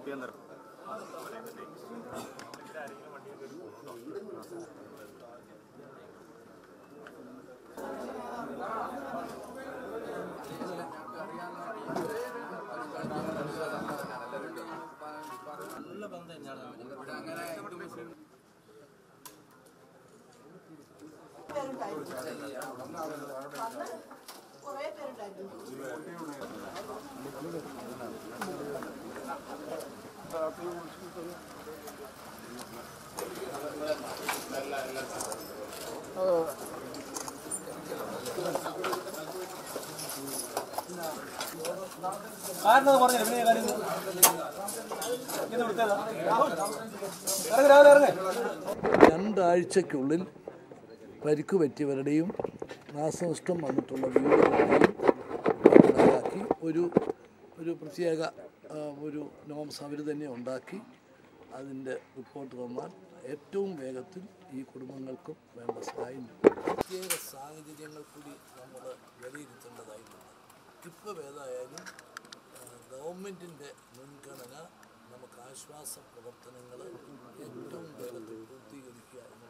Stop ചെയ്യാൻ തരാം കുറേ പേരുണ്ടായിരുന്നു ആരെന്നത് പറഞ്ഞില്ല പിന്നെ കാര്യം ഇത് വിടുത്തേതാ ഇറങ്ങി രാവിലെ ഇറങ്ങി രണ്ടാഴ്ചയ്ക്കുള്ളിൽ പരിക്ക് പറ്റിയവരുടെയും നാശനഷ്ടം വന്നിട്ടുള്ള വീടുകളുടെയും കണക്കാക്കി ഒരു ഒരു പ്രത്യേക ആ, ഒരു നോംസ് അവർ തന്നെ ഉണ്ടാക്കി അതിൻ്റെ റിപ്പോർട്ട് വന്നാൽ ഏറ്റവും വേഗത്തിൽ ഈ കുടുംബങ്ങൾക്കും വേണ്ട സഹായം ലഭിക്കും. പ്രത്യേക സാഹചര്യങ്ങൾ കൂടി നമ്മൾ വിലയിരുത്തേണ്ടതായിട്ടുണ്ട് ഇപ്പോൾ ഏതായാലും ഗവൺമെൻറ്റിൻ്റെ മുൻഗണന നമുക്ക് ആശ്വാസ പ്രവർത്തനങ്ങൾ ഏറ്റവും വേഗത്തിൽ പൂർത്തീകരിക്കുക